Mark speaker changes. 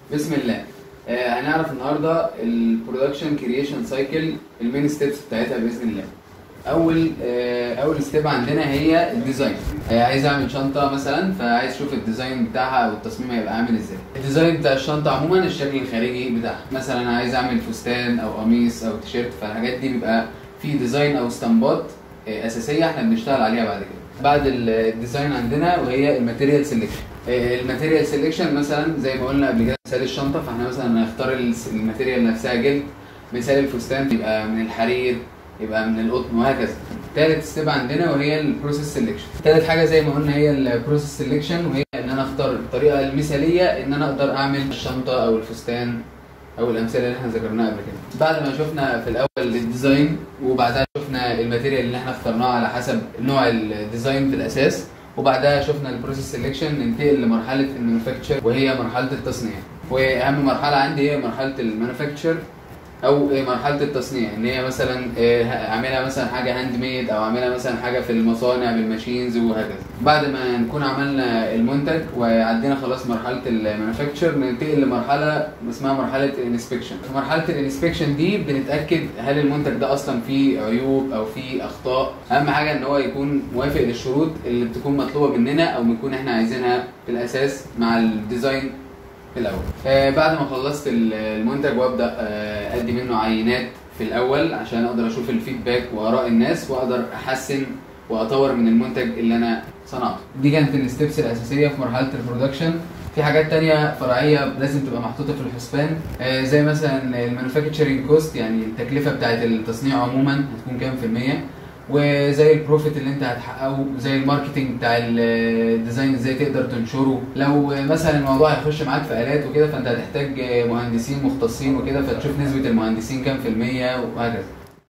Speaker 1: بسم الله آه هنعرف النهارده البرودكشن كرييشن سايكل المين ستيبس بتاعتها باذن الله اول آه اول ستيب عندنا هي الديزاين آه عايز اعمل شنطه مثلا فعايز اشوف الديزاين بتاعها او التصميم هيبقى عامل ازاي الديزاين بتاع الشنطه عموما الشكل الخارجي بتاعها مثلا عايز اعمل فستان او قميص او تيشيرت فالحاجات دي بيبقى في ديزاين او اسطمبات آه اساسيه احنا بنشتغل عليها بعد كده بعد الديزاين عندنا وهي الماتيريال سيلكشن الماتيريال سيلكشن مثلا زي ما قلنا قبل كده مثال الشنطه فاحنا مثلا هنختار الماتيريال نفسها جلد مثال الفستان يبقى من الحرير يبقى من القطن وهكذا تالت ستيب عندنا وهي البروسيس سيلكشن تالت حاجه زي ما قلنا هي البروسيس سيلكشن وهي ان انا اختار الطريقه المثاليه ان انا اقدر اعمل الشنطه او الفستان او الامثله اللي احنا ذكرناها قبل كده بعد ما شفنا في الاول الديزاين وبعدها شفنا الماتيريال اللي احنا اخترناه على حسب نوع الديزاين في الاساس وبعدها شفنا البروسيس سيلكشن ننتقل لمرحله المانيفاكتشر وهي مرحله التصنيع واهم مرحله عندي هي مرحله المانيفاكتشر او مرحله التصنيع ان هي مثلا اعملها مثلا حاجه هاند ميد او اعملها مثلا حاجه في المصانع بالماشينز وهكذا بعد ما نكون عملنا المنتج وعدينا خلاص مرحله المانيفاكتشر ننتقل لمرحله اسمها مرحله الانسبكشن في مرحله الانسبكشن دي بنتاكد هل المنتج ده اصلا فيه عيوب او فيه اخطاء اهم حاجه ان هو يكون موافق للشروط اللي بتكون مطلوبه مننا او بنكون احنا عايزينها في الاساس مع الديزاين في الاول آه بعد ما خلصت المنتج وابدا آه ادي منه عينات في الاول عشان اقدر اشوف الفيدباك واراء الناس واقدر احسن واطور من المنتج اللي انا صنعته دي كانت الستبس الاساسيه في مرحله البرودكشن في حاجات تانية فرعية لازم تبقى محطوطة في الحسبان آه زي مثلا المانيفاكتشرنج كوست يعني التكلفة بتاعت التصنيع عموما هتكون كام في المية وزي البروفيت اللي انت هتحققه زي الماركتنج بتاع الديزاين ازاي تقدر تنشره لو مثلا الموضوع هيخش معاك في الات وكده فانت هتحتاج مهندسين مختصين وكده فتشوف نسبه المهندسين كام في الميه وهكذا